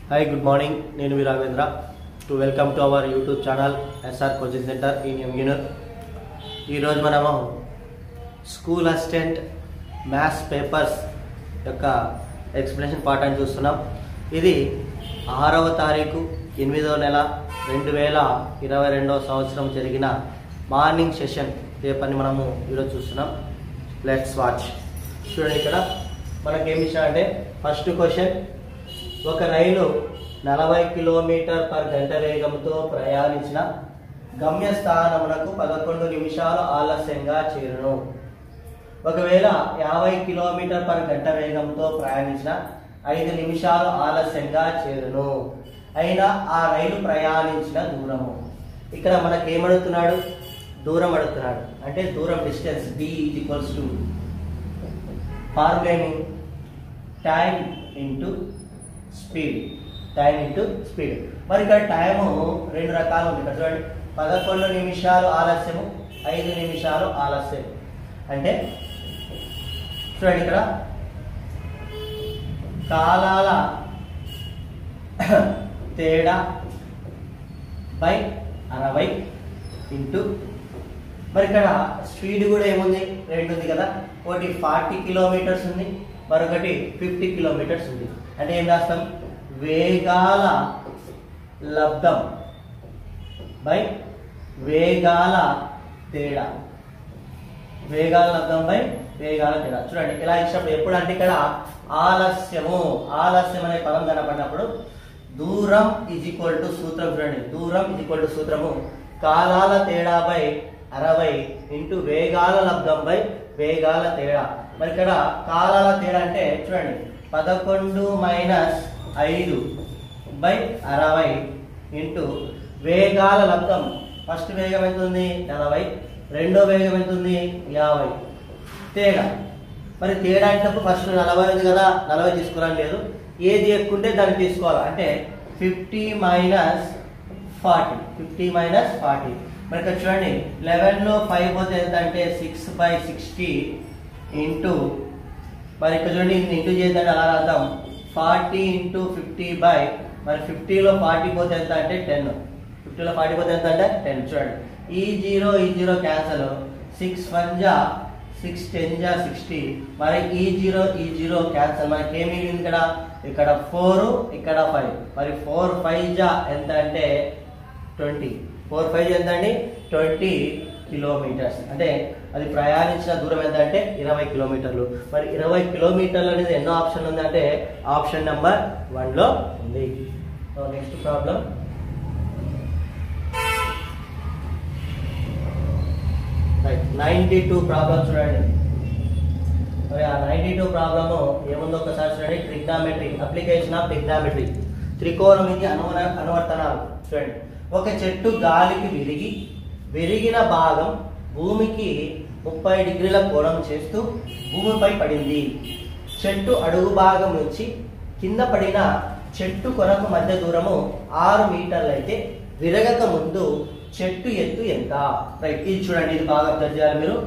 Hi good morning నేను మీ Raghavendra to welcome to our YouTube channel SR coaching centre in ఎంయూనర్ ఈరోజు మనము స్కూల్ అసిస్టెంట్ మ్యాథ్స్ పేపర్స్ యొక్క ఎక్స్ప్లెనేషన్ పాఠాన్ని చూస్తున్నాం ఇది ఆరవ తారీఖు ఎనిమిదవ నెల రెండు వేల ఇరవై రెండవ సంవత్సరం జరిగిన మార్నింగ్ సెషన్ పేపర్ని మనము ఈరోజు చూస్తున్నాం లెట్స్ వాచ్ చూడండి ఇక్కడ మనకి ఏమి ఇచ్చారంటే ఫస్ట్ క్వశ్చన్ ఒక రైలు నలభై కిలోమీటర్ పర్ గంట వేగంతో ప్రయాణించిన గమ్యస్థానమునకు పదకొండు నిమిషాలు ఆలస్యంగా చేరును ఒకవేళ యాభై కిలోమీటర్ పర్ గంట వేగంతో ప్రయాణించిన ఐదు నిమిషాలు ఆలస్యంగా చేరును అయినా ఆ రైలు ప్రయాణించిన దూరము ఇక్కడ మనకి ఏమడుగుతున్నాడు దూరం అడుగుతున్నాడు అంటే దూరం డిస్టెన్స్ డి ఈక్వల్స్ టు ఫార్ములేని time into speed time into speed మరి ఇక్కడ టైము రెండు రకాలు ఉంది ఇక్కడ చూడండి పదకొండు నిమిషాలు ఆలస్యము ఐదు నిమిషాలు ఆలస్యం అంటే చూడండి ఇక్కడ కాలాల తేడా బై అరవై ఇంటూ మరి ఇక్కడ స్పీడ్ కూడా ఏముంది రెండు ఉంది కదా ఒకటి ఫార్టీ కిలోమీటర్స్ ఉంది మరొకటి ఫిఫ్టీ కిలోమీటర్స్ ఉంది అంటే ఏం రాస్తాం వేగాల లబ్ధం బై వేగాల తేడా వేగాల లబ్ధం బై వేగాల తేడా చూడండి ఇలా ఇచ్చినప్పుడు ఎప్పుడు అంటే ఇక్కడ ఆలస్యము ఆలస్యం అనే పదం కనపడినప్పుడు దూరం ఈజ్ ఈక్వల్ టు సూత్రం చూడండి దూరం ఈజ్ ఈక్వల్ టు సూత్రము కాలాల తేడా బై అరవై ఇంటూ వేగాల లబ్ధం బై వేగాల తేడా మరి ఇక్కడ కాలాల తేడా అంటే చూడండి పదకొండు మైనస్ ఐదు బై అరవై ఇంటూ వేగాల లబ్ధం ఫస్ట్ వేగం ఎంత ఉంది నలభై రెండో వేగం ఎంత ఉంది యాభై తేడా మరి తేడా అంటే ఫస్ట్ నలభై ఉంది కదా నలభై తీసుకోవాలని లేదు ఏది ఎక్కుంటే దాన్ని తీసుకోవాలి అంటే fifty minus forty fifty minus forty మరి ఇక్కడ చూడండి లెవెన్లో ఫైవ్ పోతే ఎంత అంటే సిక్స్ బై సిక్స్టీ ఇంటూ మరి ఇక్కడ చూడండి ఇది ఇంటూ చేద్దాం అలా రాద్దాం ఫార్టీ ఇంటూ ఫిఫ్టీ బై మరి ఫిఫ్టీలో ఫార్టీ పోతే ఎంత అంటే టెన్ ఫిఫ్టీలో ఫార్టీ పోతే ఎంత అంటే టెన్ చూడండి ఈ జీరో ఈ జీరో క్యాన్సల్ సిక్స్ వన్ జా సిక్స్ టెన్ జా సిక్స్టీ మరి ఈ జీరో ఈ జీరో క్యాన్సల్ మనకి ఏమి మిగిలింది ఇక్కడ ఇక్కడ ఫోర్ ఇక్కడ ఫైవ్ మరి ఫోర్ ఫైవ్ జా ఎంత అంటే ట్వంటీ ఫోర్ ఫైవ్ ఎంత అండి ట్వంటీ కిలోమీటర్స్ అంటే అది ప్రయాణించిన దూరం ఎంత అంటే ఇరవై కిలోమీటర్లు మరి ఇరవై కిలోమీటర్లు అనేది ఎన్నో ఆప్షన్ ఉంది అంటే ఆప్షన్ నెంబర్ వన్లో ఉంది next problem right ninety two problem చూడండి మరి ఆ నైంటీ టూ ప్రాబ్లము ఏముందో ఒకసారి చూడండి ట్రిగ్నామెట్రీ అప్లికేషన్ ఆఫ్ ట్రిగ్నామెట్రీ త్రికోణం ఇది అనువన అనువర్తనాలు చూడండి ఒక చెట్టు గాలికి విరిగి విరిగిన భాగం భూమికి ముప్పై డిగ్రీల కోణం చేస్తూ భూమిపై పడింది చెట్టు అడుగు భాగం నుంచి కింద పడిన చెట్టు కొనకు మధ్య దూరము ఆరు మీటర్లు అయితే విరగక ముందు చెట్టు ఎత్తు ఎంత రైట్ ఇది చూడండి ఇది బాగా అబ్జర్వ్ చేయాలి మీరు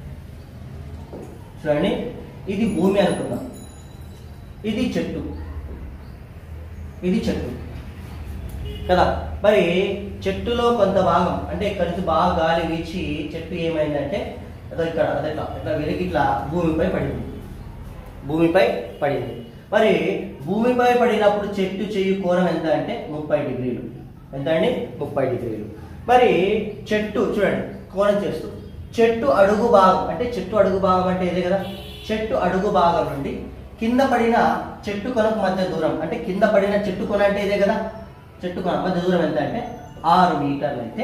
చూడండి ఇది భూమి అనుకుందాం ఇది చెట్టు ఇది చెట్టు కదా మరి చెట్టులో కొంత భాగం అంటే ఇక్కడ నుంచి బాగా గాలి వీచి చెట్టు ఏమైందంటే అదో ఇక్కడ అదే ఇట్లా ఇట్లా వెలిగి ఇట్లా భూమిపై పడింది భూమిపై పడింది మరి భూమిపై పడినప్పుడు చెట్టు చెయ్యి కోణం ఎంత అంటే ముప్పై డిగ్రీలు ఎంత అండి ముప్పై డిగ్రీలు మరి చెట్టు చూడండి కోణం చేస్తూ చెట్టు అడుగు భాగం అంటే చెట్టు అడుగు భాగం అంటే ఇదే కదా చెట్టు అడుగు భాగం నుండి కింద పడిన చెట్టు కొనకు మధ్య దూరం అంటే కింద పడిన చెట్టు కొన అంటే ఇదే కదా చెట్టు కొన మధ్య దూరం ఎంత అంటే ఆరు మీటర్లు అయితే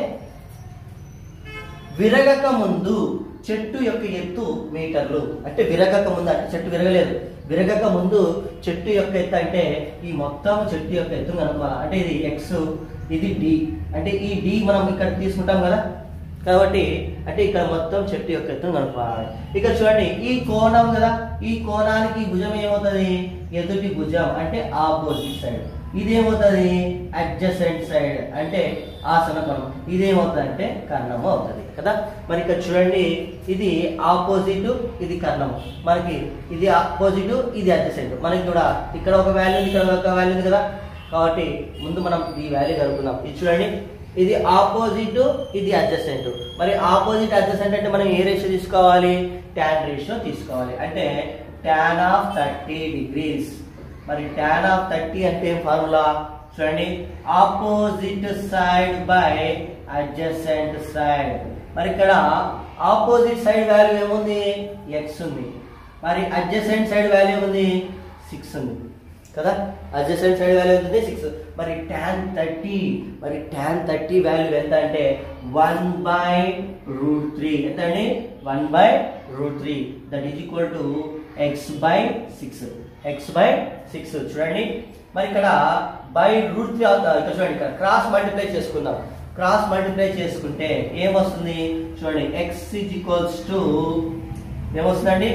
విరగక ముందు చెట్టు యొక్క ఎత్తు మీటర్లు అంటే విరగక ముందు అంటే చెట్టు విరగలేదు విరగక ముందు చెట్టు యొక్క ఎత్తు అంటే ఈ మొత్తం చెట్టు యొక్క ఎత్తు కనుక్కోవాలి అంటే ఇది ఎక్స్ ఇది డి అంటే ఈ డి మనం ఇక్కడ తీసుకుంటాం కదా కాబట్టి అంటే ఇక్కడ మొత్తం చెట్టు యొక్క ఎత్తును కనుక్కోవాలి ఇక్కడ చూడండి ఈ కోణం కదా ఈ కోణానికి ఈ భుజం ఏమవుతుంది ఎదుటి భుజం అంటే ఆపోజిట్ సైడ్ ఇదేమవుతుంది అడ్జసెంట్ సైడ్ అంటే ఆసన కోణం ఇదేమవుతుంది అంటే కర్ణము అవుతుంది కదా మరి ఇక్కడ చూడండి ఇది ఆపోజిట్ ఇది కర్ణము మనకి ఇది ఆపోజిట్ ఇది అడ్జసెంట్ మనకి కూడా ఇక్కడ ఒక వాల్యూ ఇక్కడ ఒక వాల్యూ ఉంది కదా కాబట్టి ముందు మనం ఈ వాల్యూ కనుక్కుందాం ఇది చూడండి ఇది ఆపోజిట్ ఇది అడ్జసెంట్ మరి ఆపోజిట్ అడ్జసెంట్ అంటే మనం ఏ రేషియో తీసుకోవాలి ట్యాన్ రేషియో తీసుకోవాలి అంటే ట్యాన్ ఆఫ్ థర్టీ డిగ్రీస్ మరి ట్యాన్ ఆఫ్ థర్టీ అంటే ఏం ఫార్ములా చూడండి opposite side by adjacent side మరి ఇక్కడ ఆపోజిట్ సైడ్ వాల్యూ ఏముంది ఎక్స్ ఉంది మరి అడ్జసెంట్ సైడ్ వాల్యూ ఉంది సిక్స్ ఉంది కదా అడ్జసెంట్ సైడ్ వాల్యూ ఉంటుంది సిక్స్ మరి ట్యాన్ థర్టీ మరి ట్యాన్ థర్టీ వాల్యూ ఎంత అంటే వన్ బై రూట్ త్రీ ఎంత అండి one by root three that is equal to x by six x by six చూడండి మరి ఇక్కడ బై రూట్ త్రీ ఇక్కడ చూడండి ఇక్కడ క్రాస్ మల్టిప్లై చేసుకుందాం క్రాస్ మల్టిప్లై చేసుకుంటే ఏమొస్తుంది చూడండి ఎక్స్ ఈజ్ ఈక్వల్స్ టు ఏమొస్తుందండి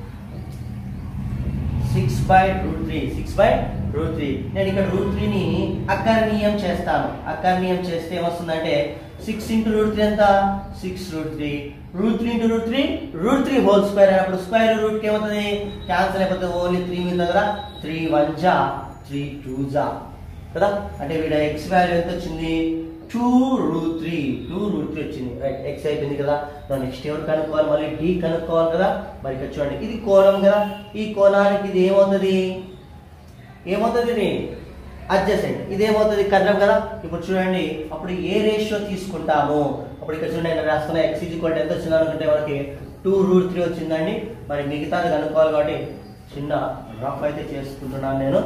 six by root three six by root three నేను ఇక్కడ రూట్ త్రీని అకర్ణీయం చేస్తాను అకర్ణీయం చేస్తే ఏమొస్తుందంటే సిక్స్ ఇంటూ రూట్ త్రీ ఎంత six root three root three into root three root three whole square అయినప్పుడు స్క్వేర్ రూట్ ఏమవుతుంది క్యాన్సల్ అయిపోతుంది ఓన్లీ త్రీ మీద కదా త్రీ వన్ జా త్రీ టూ జా కదా అంటే వీడ ఎక్స్ వాల్యూ ఎంత వచ్చింది two root three two root three వచ్చింది రైట్ ఎక్స్ అయిపోయింది కదా నెక్స్ట్ ఎవరు కనుక్కోవాలి మళ్ళీ డి కనుక్కోవాలి కదా మరి ఇక్కడ చూడండి ఇది కోణం కదా ఈ కోణానికి ఇది ఏమవుతుంది ఏమవుతుంది ఇది అడ్జసెంట్ ఇది ఏమవుతుంది కర్ణం కదా ఇప్పుడు చూడండి అప్పుడు ఏ రేషియో తీసుకుంటాము అప్పుడు ఇక్కడ చూడండి నేను రాస్తున్న ఎక్స్ ఈజ్ ఈక్వల్ ఎంత వచ్చింది అనుకుంటే మనకి టూ రూట్ త్రీ వచ్చిందండి మరి మిగతాది కనుక్కోవాలి కాబట్టి చిన్న రఫ్ అయితే చేసుకుంటున్నాను నేను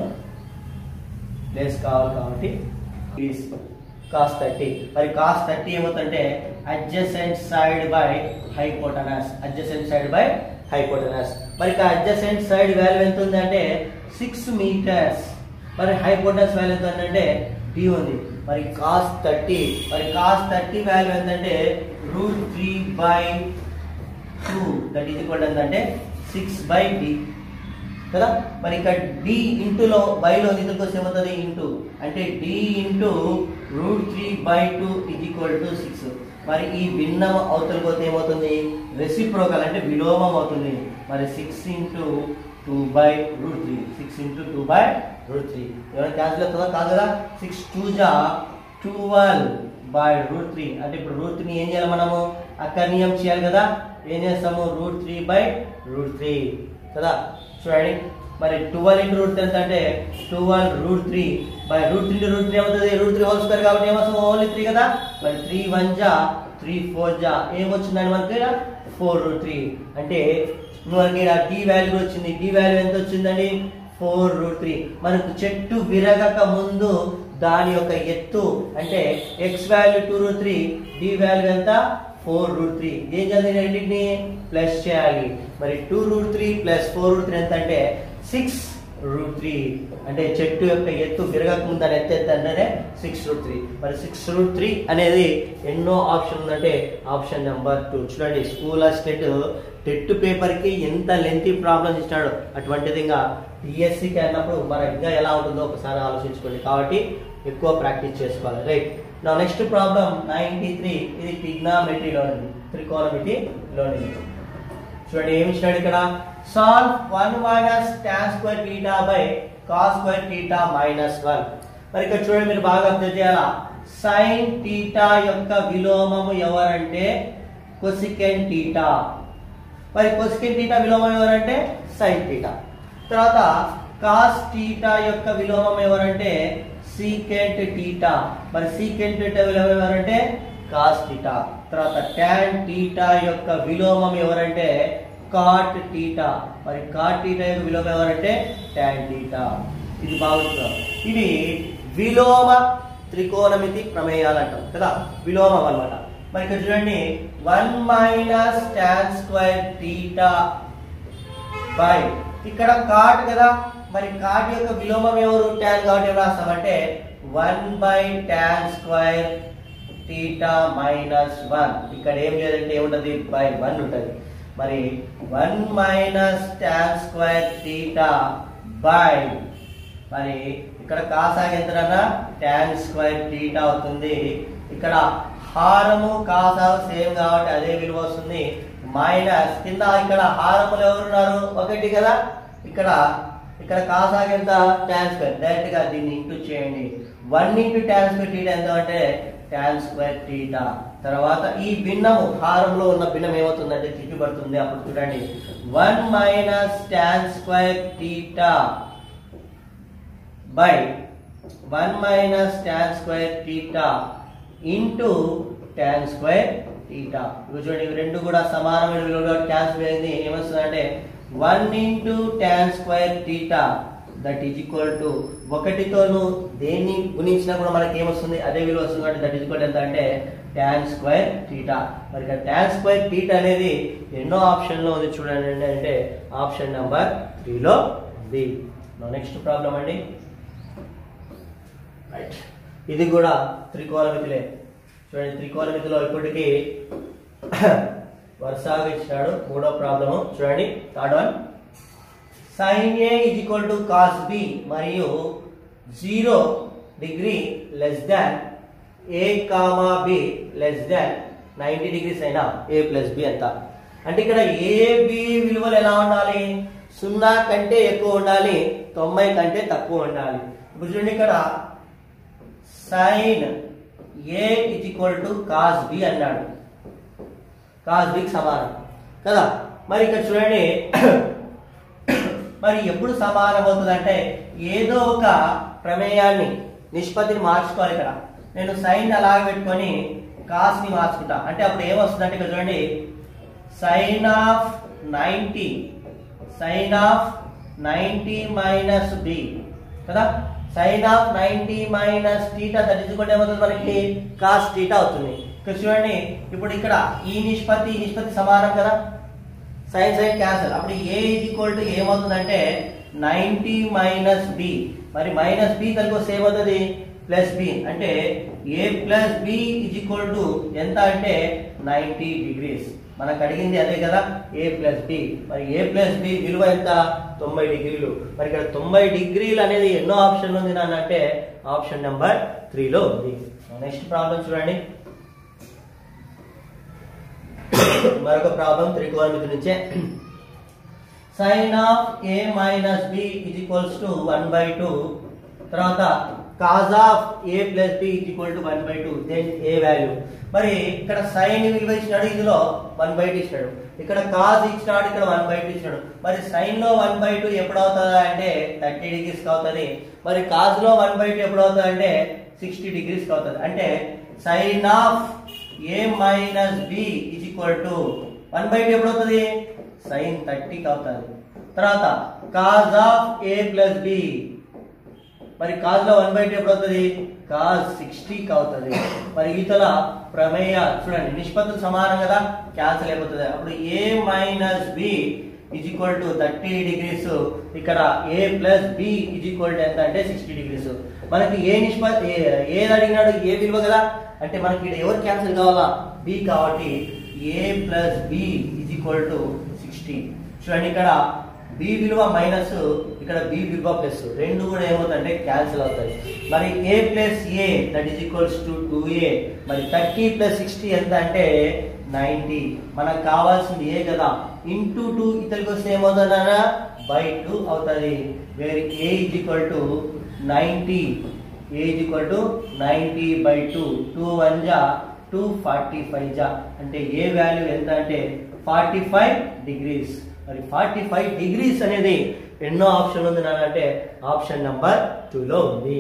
ప్లేస్ కావాలి కాబట్టి ప్లీజ్ కాస్ థర్టీ మరి కాస్ థర్టీ ఏమవుతుందంటే adjacent side by hypotenuse adjacent side by hypotenuse మరి ఇక అడ్జసెంట్ సైడ్ వాల్యూ ఎంత ఉంది అంటే సిక్స్ మీటర్స్ మరి హైపోటనస్ వాల్యూ ఎంత ఉందంటే డి ఉంది మరి కాస్ థర్టీ మరి కాస్ థర్టీ వాల్యూ ఎంతంటే root three by two that is equal ఏంటంటే సిక్స్ బై డి కదా మరి ఇక్కడ డి ఇంటూలో బైలో ఇందుకు వస్తే ఏమవుతుంది ఇంటూ అంటే d into root three by two is equal to six మరి ఈ భిన్నం అవతల పోతే ఏమవుతుంది రెసిప్రోకల్ అంటే విలోమం అవుతుంది మరి six into two by root three six into two by root three ఏమైనా క్యాన్సిల్ అవుతుందా కాదు కదా సిక్స్ టూ జా ట్వెల్వ్ బై రూట్ త్రీ అంటే ఇప్పుడు రూట్ త్రీ ఏం చేయాలి మనము అకర్ణీయం చేయాలి కదా ఏం చేస్తాము root three by root three కదా చూడండి మరి ట్వెల్వ్ ఇంటూ రూట్ ఎంత అంటే twelve root three by root three root three అవుతుంది రూట్ త్రీ హోల్ స్క్వేర్ కాబట్టి ఏమొస్తుంది ఓన్లీ త్రీ కదా మరి త్రీ వన్ జా త్రీ ఫోర్ జా ఏమొచ్చిందండి మనకి ఫోర్ రూట్ త్రీ అంటే మనకి ఇక్కడ డి వాల్యూ వచ్చింది డి వాల్యూ ఎంత వచ్చిందండి ఫోర్ రూట్ త్రీ మనకు చెట్టు విరగక ముందు దాని యొక్క ఎత్తు అంటే x value two root three d value ఎంత ఫోర్ రూట్ త్రీ ఏం చేయాలి రెండింటిని ప్లస్ చేయాలి మరి two root three plus four root three ఎంత అంటే సిక్స్ రూట్ త్రీ అంటే చెట్టు యొక్క ఎత్తు విరగక ముందు దాని ఎత్తు ఎంత అంటే సిక్స్ రూట్ త్రీ మరి సిక్స్ రూట్ త్రీ అనేది ఎన్నో ఆప్షన్ ఉందంటే ఆప్షన్ నెంబర్ టూ చూడండి స్కూల్ అసిస్టెంట్ టెట్ పేపర్కి ఎంత లెంతీ ప్రాబ్లమ్స్ ఇచ్చినాడు అటువంటిది ఇంకా డిఎస్సికి అన్నప్పుడు మరి ఇంకా ఎలా ఉంటుందో ఒకసారి ఆలోచించుకోండి కాబట్టి ఎక్కువ ప్రాక్టీస్ చేసుకోవాలి రైట్ నా నెక్స్ట్ ప్రాబ్లం నైన్టీ త్రీ ఇది టిగ్నామెట్రీలోనిది త్రికోణమితిలోనిది చూడండి ఏమి ఇచ్చినాడు ఇక్కడ solve one minus tan square theta by cos square theta minus one మరి ఇక్కడ చూడండి మీరు బాగా అబ్జర్వ్ చేయాలా సైన్ టీటా యొక్క విలోమము ఎవరంటే కొసికెన్ టీటా మరి కొసికెన్ టీటా విలోమం ఎవరంటే సైన్ టీటా తర్వాత కాస్ టీటా యొక్క విలోమం ఎవరంటే సీకెంట్ టీటా మరి సీకెంట్ టీటా విలోమం ఎవరంటే కాస్ టీటా తర్వాత టాన్ టీటా యొక్క విలోమం ఎవరంటే కాట్ టీటా మరి కాట్ టీటా యొక్క విలోమం ఎవరంటే టాన్ టీటా ఇది బాగుంటుంది ఇవి విలోమ త్రికోణమితి ప్రమేయాలు అంటాం కదా విలోమం అన్నమాట మరి ఇక్కడ చూడండి one minus tan square theta by ఇక్కడ కాట్ కదా మరి కాట్ యొక్క విలోమం ఎవరు టాన్ కాబట్టి ఏం రాస్తామంటే one by tan square theta minus one ఇక్కడ ఏం లేదంటే ఏముంటది బై వన్ ఉంటది మరి one minus tan square theta by మరి ఇక్కడ కాసాగ ఎంతనన్నా టాన్ స్క్వేర్ టీటా అవుతుంది ఇక్కడ హారము కాసాగు సేమ్ కాబట్టి అదే విలువ వస్తుంది మైనస్ కింద ఇక్కడ హారములు ఎవరున్నారు ఒకటి కదా ఇక్కడ ఇక్కడ కాసాగ ఎంత ట్యాన్ స్క్వేర్ డైరెక్ట్ గా దీన్ని ఇంటూ చేయండి one into tan square theta ఎంత అంటే ట్యాన్ స్క్వేర్ టీటా తర్వాత ఈ భిన్నము హారంలో ఉన్న భిన్నం ఏమవుతుందంటే తిప్పిపడుతుంది అప్పుడు చూడండి one minus tan square theta by one minus tan square theta into tan square theta ఇవి చూడండి ఇవి రెండు కూడా సమానమైన విలువలో క్యాన్సిల్ అయింది ఏమొస్తుందంటే one into tan square theta that is equal to ఒకటితోను దేన్ని గుణించినా కూడా మనకి ఏమొస్తుంది అదే విలువ వస్తుంది కాబట్టి దట్ ఈజ్ ఈక్వల్ ఎంత అంటే ట్యాన్ స్క్వేర్ టీటా మరి ఇక్కడ ట్యాన్ స్క్వేర్ టీటా అనేది ఎన్నో ఆప్షన్లో ఉంది చూడండి అంటే ఆప్షన్ నెంబర్ త్రీలో ఉంది నెక్స్ట్ ప్రాబ్లం అండి రైట్ ఇది కూడా త్రికోణమితిలే చూడండి త్రికోణమితిలో ఇప్పటికీ వరుసగా ఇచ్చాడు మూడో ప్రాబ్లము చూడండి third one sine A is equal to cos B మరియు zero degree less than A comma B less than ninety degrees అయినా ఏ ప్లస్ బి ఎంత అంటే ఇక్కడ ఏ బి విలువలు ఎలా ఉండాలి సున్నా కంటే ఎక్కువ ఉండాలి తొంభై కంటే తక్కువ ఉండాలి ఇప్పుడు చూడండి ఇక్కడ sine A is equal to cos B అన్నాడు కాస్ బికి సమానం కదా మరి ఇక్కడ చూడండి మరి ఎప్పుడు సమానం అవుతుంది అంటే ఏదో ఒక ప్రమేయాన్ని నిష్పత్తిని మార్చుకోవాలి ఇక్కడ నేను సైన్ అలాగ పెట్టుకొని కాస్ ని మార్చుకుంటా అంటే అప్పుడు ఏమొస్తుంది అంటే ఇక్కడ చూడండి sine of ninety sine of ninety minus B కదా sine of ninety minus theta that is కూడా ఏమవుతుంది మనకి కాస్ టీటా అవుతుంది ఇక్కడ చూడండి ఇప్పుడు ఇక్కడ ఈ నిష్పత్తి ఈ నిష్పత్తి సమానం కదా సైన్ సైన్ క్యాన్సల్ అప్పుడు ఏ ఈజ్ ఈక్వల్ టు ఏమవుతుందంటే నైంటీ మైనస్ బి మరి మైనస్ బి కలిగి వస్తే ఏమవుతుంది ప్లస్ బి అంటే A plus B is equal to ఎంత అంటే నైంటీ డిగ్రీస్ మనకు అడిగింది అదే కదా ఏ ప్లస్ బి మరి ఏ ప్లస్ బి విలువ ఎంత తొంభై డిగ్రీలు మరి ఇక్కడ తొంభై డిగ్రీలు అనేది ఎన్నో ఆప్షన్లు ఉంది నాన్న అంటే ఆప్షన్ నెంబర్ త్రీలో ఉంది నెక్స్ట్ ప్రాబ్లం చూడండి మరొక ప్రాబ్లం త్రికోణమితి నుంచే sine of A minus B is equals to one by two తర్వాత cos of A plus B is equal to one by two then A value మరి ఇక్కడ సైన్ విలువ ఇచ్చినాడు ఇందులో వన్ బై టూ ఇచ్చినాడు ఇక్కడ కాజ్ ఇచ్చినాడు ఇక్కడ వన్ బై టూ ఇచ్చినాడు మరి సైన్ లో వన్ బై టూ ఎప్పుడు అవుతుందా అంటే థర్టీ డిగ్రీస్ అవుతుంది మరి కాజ్ లో వన్ బై టూ ఎప్పుడు అవుతుంది అంటే సిక్స్టీ డిగ్రీస్ అవుతుంది అంటే sine of A minus B is equal to one by two ఎప్పుడు అవుతుంది సైన్ థర్టీకి అవుతుంది తర్వాత cos of A plus B మరి కాజ్ లో వన్ బై టూ ఎప్పుడు అవుతుంది కాజ్ సిక్స్టీకి అవుతుంది మరి ఈతల ప్రమేయ చూడండి నిష్పత్తులు సమానం కదా క్యాన్సిల్ అయిపోతుంది అప్పుడు A minus B is equal to thirty degrees ఇక్కడ A plus B is equal to ఎంత అంటే సిక్స్టీ డిగ్రీస్ మనకి ఏ నిష్పత్తి ఏ- ఏది అడిగినాడు ఏ విలువ కదా అంటే మనకి ఇక్కడ ఎవరు క్యాన్సిల్ కావాలా బి కాబట్టి A plus B is equal to sixty చూడండి ఇక్కడ బి విలువ మైనస్ ఇక్కడ బి విలువ ప్లస్ రెండు కూడా ఏమవుతాయంటే క్యాన్సిల్ అవుతాయి మరి A plus A that is equals to two A మరి థర్టీ ప్లస్ సిక్స్టీ ఎంత అంటే నైంటీ మనకు కావాల్సింది ఏ కదా ఇంటూ టూ ఇతరికి వస్తే ఏమవుతుందన్నా బై టూ అవుతుంది where A is equal to ninety A is equal to ninety by two two one జా టూ ఫార్టీ ఫైవ్ జా అంటే ఏ వాల్యూ ఎంత అంటే ఫార్టీ ఫైవ్ డిగ్రీస్ మరి ఫార్టీ ఫైవ్ డిగ్రీస్ అనేది ఎన్నో ఆప్షన్ ఉంది నాన్న అంటే ఆప్షన్ నంబర్ టూలో ఉంది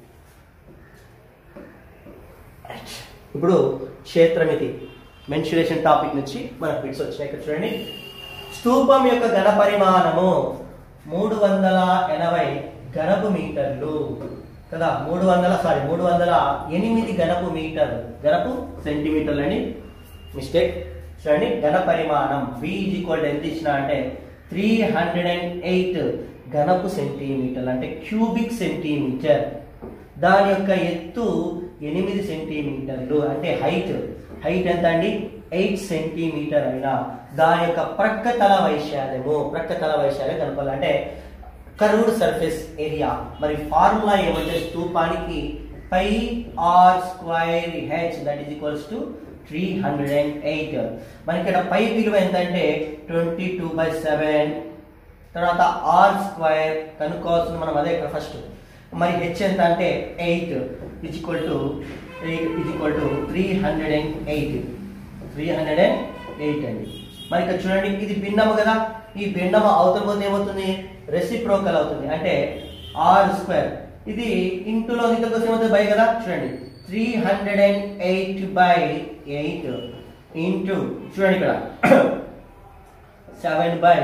ఇప్పుడు క్షేత్రమితి మెన్సురేషన్ టాపిక్ నుంచి మనకు బిట్స్ వచ్చినాయి ఇక్కడ చూడండి స్తూపం యొక్క ఘన పరిమాణము మూడు వందల ఎనభై ఘనపు మీటర్లు కదా మూడు వందల సారీ మూడు వందల ఎనిమిది ఘనపు మీటర్లు ఘనపు సెంటీమీటర్లు అని మిస్టేక్ చూడండి ఘన పరిమాణం బి ఈజ్ ఈక్వల్ ఎంత ఇచ్చిన అంటే త్రీ హండ్రెడ్ అండ్ ఎయిట్ ఘనపు సెంటీమీటర్లు అంటే క్యూబిక్ సెంటీమీటర్ దాని యొక్క ఎత్తు ఎనిమిది సెంటీమీటర్లు అంటే హైట్ హైట్ ఎంత అండి ఎయిట్ సెంటీమీటర్ అయినా దాని యొక్క ప్రక్క తల వైశాల్యము ప్రక్క తల వైశాల్యం కనుకోవాలి అంటే కర్వ్డ్ సర్ఫేస్ ఏరియా మరి ఫార్ములా ఏమంటే స్తూపానికి pi r square h that is equals to three hundred and eight మనకి ఇక్కడ పై విలువ ఎంత అంటే ట్వంటీ టూ బై సెవెన్ తర్వాత ఆర్ స్క్వేర్ కనుక్కోవాల్సింది మనం అదే ఇక్కడ ఫస్ట్ మరి హెచ్ ఎంత అంటే eight is equal to eight is equal to three hundred and eight three hundred and eight అండి మరి ఇక్కడ చూడండి ఇది భిన్నము కదా ఈ భిన్నము అవతల పోతే ఏమవుతుంది రెసిప్రోకల్ అవుతుంది అంటే ఆర్ స్క్వేర్ ఇది ఇంటులో ఇంతకు ఏమవుతుంది బై కదా చూడండి three hundred and eight by eight into చూడండి ఇక్కడ సెవెన్ బై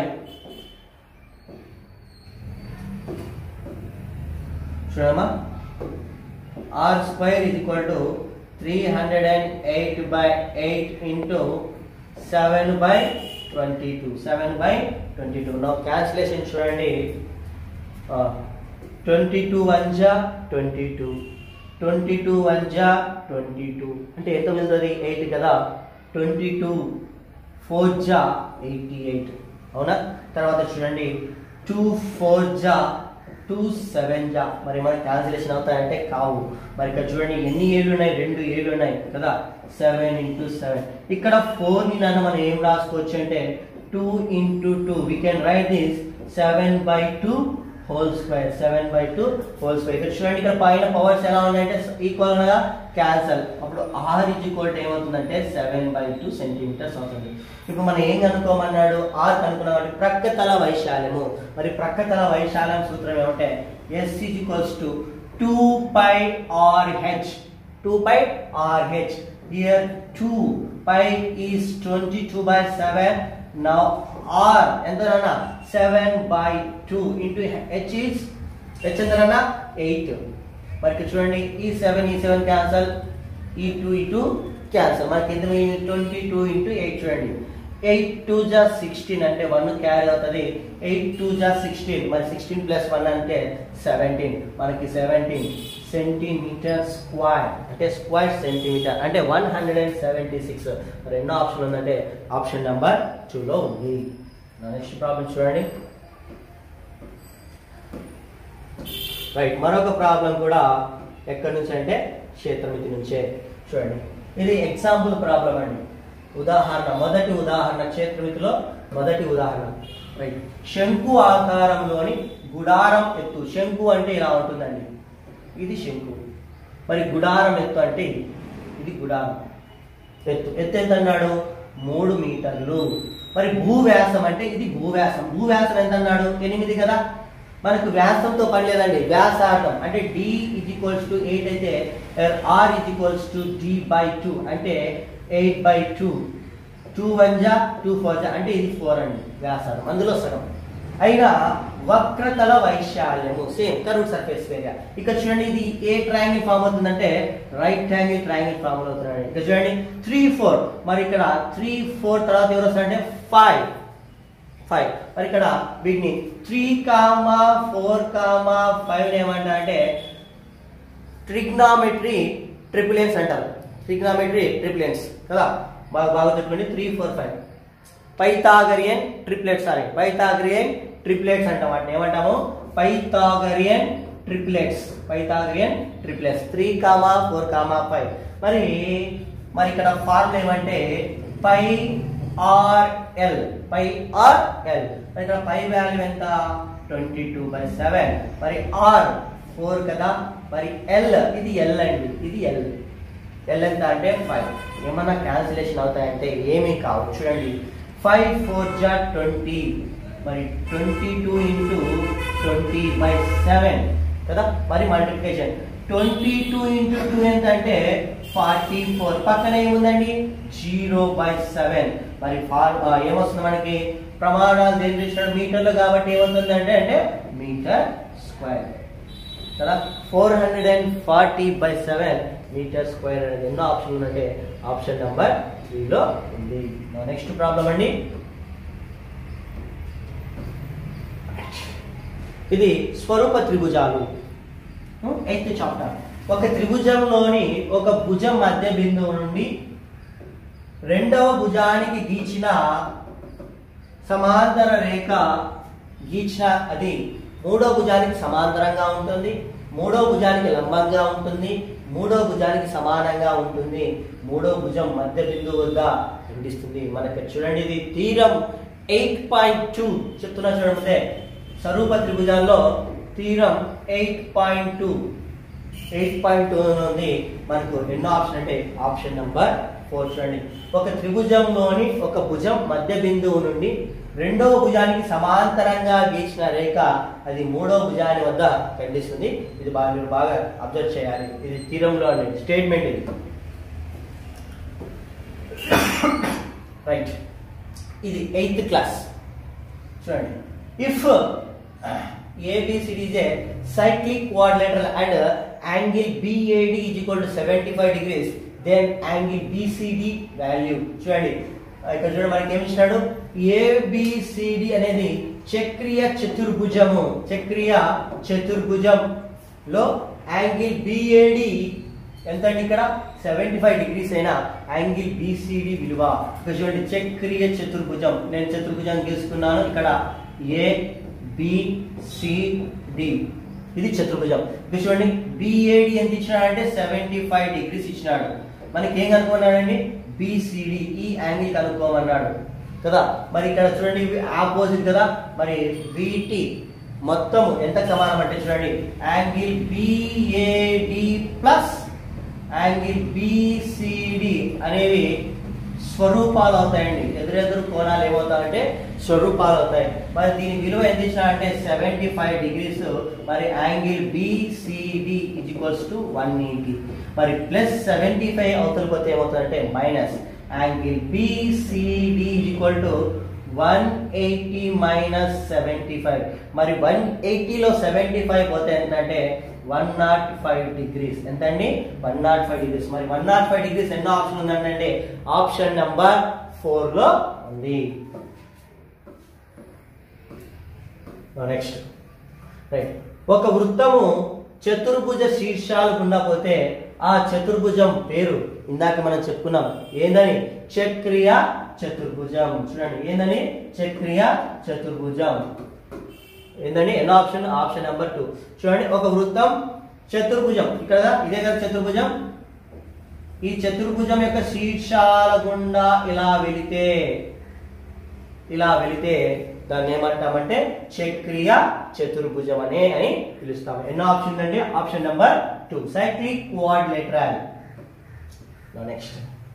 చూడమ్మా r square is equal to three hundred and eight by eight into seven by twenty two seven by twenty two no cancellation చూడండి twenty two one జా twenty two twenty two one జా twenty two అంటే ఎంత వెళ్తుంది eight కదా twenty two four జా eighty eight అవునా తర్వాత చూడండి టూ ఫోర్ జా టూ సెవెన్ జా మరి మన క్యాన్సిలేషన్ అవుతాయంటే కావు మరి ఇక్కడ చూడండి ఎన్ని ఏళ్ళు ఉన్నాయి రెండు ఏళ్ళు ఉన్నాయి కదా సెవెన్ ఇంటూ సెవెన్ ఇక్కడ ఫోర్ ని నన్ను మనం ఏం రాసుకోవచ్చు అంటే two into two we can write this seven by two whole square seven by two whole square ఇక్కడ చూడండి ఇక్కడ పైన పవర్స్ ఎలా ఉన్నాయంటే ఈక్వల్ గా క్యాన్సల్ అప్పుడు ఆర్ ఇజ్ ఈక్వల్ ఏమవుతుందంటే సెవెన్ బై టూ సెంటీమీటర్స్ అవుతుంది ఇప్పుడు మనం ఏం కనుక్కోమన్నాడు ఆర్ కనుక్కున్నామంటే ప్రక్కతల వైశాల్యము మరి ప్రక్కతల వైశాల్యం సూత్రం ఏమంటే S is equals to two pi R H two pi R H here two pi is twenty two by seven now R ఎంత seven by two into H is H ఎంత ఎయిట్ మరి ఇక్కడ చూడండి ఈ సెవెన్ ఈ seven cancel ఈ two ఈ two cancel మనకి ఎంత ట్వంటీ టూ ఇంటూ ఎయిట్ చూడండి ఎయిట్ టూ జా సిక్స్టీన్ అంటే వన్ క్యారీ అవుతుంది ఎయిట్ టూ జా సిక్స్టీన్ మరి సిక్స్టీన్ ప్లస్ వన్ అంటే సెవెంటీన్ మనకి సెవెంటీన్ సెంటీమీటర్ స్క్వైర్ అంటే స్క్వైర్ సెంటీమీటర్ అంటే one hundred and seventy six మరి ఎన్నో ఆప్షన్ ఉందంటే ఆప్షన్ నెంబర్ టూలో ఉంది నెక్స్ట్ ప్రాబ్లం చూడండి రైట్ మరొక ప్రాబ్లం కూడా ఎక్కడి నుంచి అంటే క్షేత్రమితి నుంచే చూడండి ఇది ఎగ్జాంపుల్ ప్రాబ్లం అండి ఉదాహరణ మొదటి ఉదాహరణ క్షేత్రమితిలో మొదటి ఉదాహరణ రైట్ శంకు ఆకారంలోని గుడారం ఎత్తు శంకు అంటే ఇలా ఉంటుందండి ఇది శంకు మరి గుడారం ఎత్తు అంటే ఇది. ఇది గుడారం ఎత్తు ఎత్తు ఎంత అన్నాడు మూడు మీటర్లు మరి భూవ్యాసం అంటే ఇది భూవ్యాసం భూవ్యాసం ఎంత అన్నాడు ఎనిమిది కదా మనకు వ్యాసంతో పని లేదండి వ్యాసార్థం అంటే D is equals to eight అయితే R is equals to D by two అంటే eight by two two one జా టూ ఫోర్ జా అంటే ఇది ఫోర్ అండి వ్యాసార్థం అందులో సగం అయినా వక్రతల వైశాల్యము సేమ్ కర్వ్ సర్ఫేస్ ఏరియా ఇక్కడ చూడండి ఇది ఏ ట్రయాంగిల్ ఫామ్ అవుతుందంటే రైట్ ట్రయాంగిల్ ట్రయాంగిల్ ఫామ్ అవుతున్నాడు ఇక్కడ చూడండి త్రీ ఫోర్ మరి ఇక్కడ త్రీ ఫోర్ తర్వాత ఎవరు వస్తారంటే ఫైవ్ ఫైవ్ మరి ఇక్కడ వీటిని three comma four comma five ఏమంటారంటే ట్రిగ్నామెట్రీ ట్రిపులెన్స్ అంటారు ట్రిగ్నామెట్రీ ట్రిపులెన్స్ కదా బాగా బాగా చెప్పుకోండి three four five Pythagorean triplets sorry Pythagorean triplets అంటాం వాటిని ఏమంటాము Pythagorean triplets Pythagorean triplets three comma four comma five మరి మరి ఇక్కడ ఫార్ములా ఏమంటే pi R L pi R L మరి ఇక్కడ పై వాల్యూ ఎంత ట్వంటీ టూ బై సెవెన్ మరి ఆర్ ఫోర్ కదా మరి ఎల్ ఇది ఎల్ అండి ఇది ఎల్ ఎల్ ఎంత అంటే ఫైవ్ ఏమన్నా క్యాన్సిలేషన్ అవుతాయంటే ఏమీ కావు చూడండి ఫైవ్ ఫోర్ జా ట్వంటీ మరి twenty two into twenty by seven కదా మరి multiplication twenty two into two ఎంత అంటే ఫార్టీ ఫోర్ పక్కన ఏముందండి జీరో బై సెవెన్ మరి ఫార్ ఆ, ఏమొస్తుంది మనకి ప్రమాణాలు తెలిపించినాడు మీటర్లు కాబట్టి ఏమవుతుంది అంటే అంటే మీటర్ స్క్వేర్ కదా four hundred and forty by seven metre square అనేది ఎన్నో ఆప్షన్ ఉందంటే ఆప్షన్ నెంబర్ త్రీలో ఉంది నెక్స్ట్ ప్రాబ్లం అండి ఇది స్వరూప త్రిభుజాలు ఎయిత్ చాప్టర్ ఒక త్రిభుజంలోని ఒక భుజం మధ్య బిందువు నుండి రెండవ భుజానికి గీచిన సమాంతర రేఖ గీచిన అది మూడో భుజానికి సమాంతరంగా ఉంటుంది మూడో భుజానికి లంబంగా ఉంటుంది మూడో భుజానికి సమానంగా ఉంటుంది మూడో భుజం మధ్య బిందువు వద్ద ఖండిస్తుంది మనకి చూడండి ఇది తీరం ఎయిట్ పాయింట్ టూ చెప్తున్నా చూడండి స్వరూప త్రిభుజాల్లో తీరం eight point two eight point two ఉంది మనకు ఎన్నో ఆప్షన్ అంటే ఆప్షన్ నెంబర్ ఫోర్ చూడండి ఒక త్రిభుజంలోని ఒక భుజం మధ్య బిందువు నుండి రెండవ భుజానికి సమాంతరంగా గీసిన రేఖ అది మూడవ భుజాన్ని వద్ద ఖండిస్తుంది ఇది బాగా మీరు బాగా అబ్జర్వ్ చేయాలి ఇది తీరంలో స్టేట్మెంట్ ఇది రైట్ ఇది ఎయిత్ క్లాస్ చూడండి if ABCD is a cyclic quadrilateral and angle BAD is equal to 75 degrees then angle BCD value చూడండి ఇక్కడ చూడండి మనకి ఏమి ఇచ్చినాడు ఏబిసిడి అనేది చక్రీయ చతుర్భుజము చక్రీయ చతుర్భుజం లో యాంగిల్ బిఏడి ఎంత అండి ఇక్కడ సెవెంటీ ఫైవ్ డిగ్రీస్ అయినా యాంగిల్ బిసిడి విలువ ఇక్కడ చూడండి చక్రీయ చతుర్భుజం నేను చతుర్భుజం గీసుకున్నాను ఇక్కడ ఏ బి సి డి ఇది చతుర్భుజం ఇక్కడ చూడండి బిఏడి ఎంత ఇచ్చినాడంటే సెవెంటీ ఫైవ్ డిగ్రీస్ ఇచ్చినాడు మనకి ఏం కనుక్కున్నాడండి బిసిడి ఈ యాంగిల్ కనుక్కోమన్నాడు కదా మరి ఇక్కడ చూడండి ఇవి ఆపోజిట్ కదా మరి వీటి మొత్తం ఎంత సమానం అంటే చూడండి angle BAD plus angle BCD అనేవి స్వరూపాలు అవుతాయండి ఎదురెదురు కోణాలు ఏమవుతాయంటే స్వరూపాలు అవుతాయి మరి దీని విలువ ఎంత ఇచ్చినా అంటే సెవెంటీ ఫైవ్ డిగ్రీస్ మరి angle BCD is equals to one eighty మరి ప్లస్ సెవెంటీ ఫైవ్ అవతల పోతే ఏమవుతుందంటే minus angle BCD is equal to one eighty minus seventy five మరి వన్ ఎయిటీలో సెవెంటీ ఫైవ్ పోతే ఎంతంటే వన్ నాట్ ఫైవ్ డిగ్రీస్ ఎంత అండి వన్ నాట్ ఫైవ్ డిగ్రీస్ మరి వన్ నాట్ ఫైవ్ డిగ్రీస్ ఎన్నో ఆప్షన్ ఉందంటే ఆప్షన్ నెంబర్ ఫోర్ లో ఉంది నెక్స్ట్ రైట్ ఒక వృత్తము చతుర్భుజ శీర్షాలు గుండా పోతే ఆ చతుర్భుజం పేరు ఇందాక మనం చెప్పుకున్నాం ఏందని చక్రియ చతుర్భుజం చూడండి ఏందని చక్రియ చతుర్భుజం ఏందండి ఎన్నో ఆప్షన్ ఆప్షన్ నెంబర్ టూ చూడండి ఒక వృత్తం చతుర్భుజం ఇక్కడ ఇదే కదా చతుర్భుజం ఈ చతుర్భుజం యొక్క శీర్షాల గుండా ఇలా వెళితే ఇలా వెళితే దాన్ని ఏమంటామంటే చక్రియ చతుర్భుజం అనే అని పిలుస్తాం ఎన్నో ఆప్షన్ అంటే option number two cyclic quadrilateral next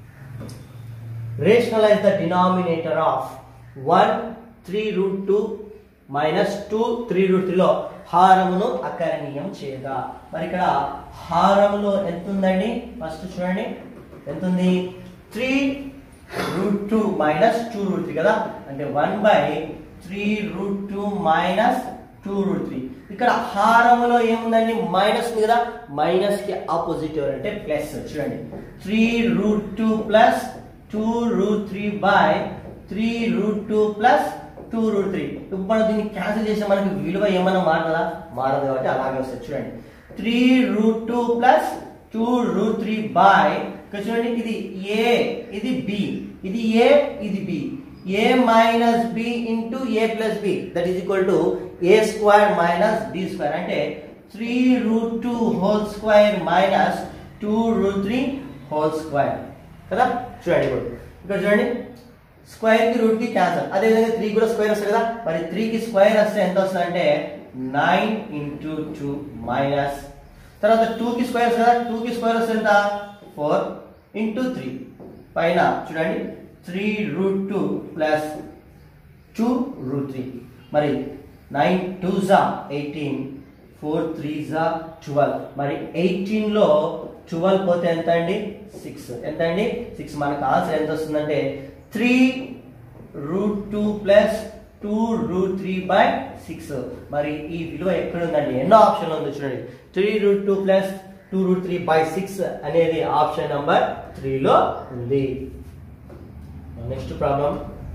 rationalise the denominator of one three root two minus two three root త్రీలో హారమును అకరణీయం చేయగా మరి ఇక్కడ హారములో ఎంత ఉందండి ఫస్ట్ చూడండి ఎంత ఉంది three root two minus two root three కదా అంటే one by three root two minus two root three ఇక్కడ హారములో ఏముందండి మైనస్ ఉంది కదా మైనస్ కి ఆపోజిట్ ఎవరంటే ప్లస్ చూడండి three root two plus two root three by three root two plus two root three ఇప్పుడు మనం దీన్ని క్యాన్సిల్ చేస్తే మనకి విలువ ఏమైనా మారదా మారదు కాబట్టి అలాగే వస్తుంది చూడండి three root two plus two root three by ఇక్కడ చూడండి ఇది ఏ ఇది బి ఇది ఏ ఇది B A minus B into A plus B that is equal to A square minus B square అంటే three root two whole square minus two root three whole square కదా చూడండి ఇప్పుడు ఇక్కడ చూడండి square కి route కి cancel అదే విధంగా త్రీ కూడా స్క్వేర్ వస్తుంది కదా మరి త్రీ కి స్క్వేర్ వస్తే ఎంత వస్తుంది అంటే నైన్ ఇంటూ టూ మైనస్ తర్వాత టూ కి స్క్వేర్ వస్తుంది కదా టూ కి స్క్వేర్ వస్తే ఎంత ఫోర్ ఇంటూ త్రీ పైన చూడండి three root two plus two root three మరి నైన్ టూ జా ఎయిటీన్ ఫోర్ త్రీ జా ట్వెల్వ్ మరి ఎయిటీన్లో ట్వెల్వ్ పోతే ఎంత అండి సిక్స్ ఎంత అండి సిక్స్ మనకు ఆన్సర్ ఎంత వస్తుందంటే three root two plus two root three by six మరి ఈ విలువ ఎక్కడ ఉందండి ఎన్నో ఆప్షన్ ఉంది చూడండి three root two plus two root three by six అనేది ఆప్షన్ నంబర్ త్రీలో ఉంది నెక్స్ట్ ప్రాబ్లం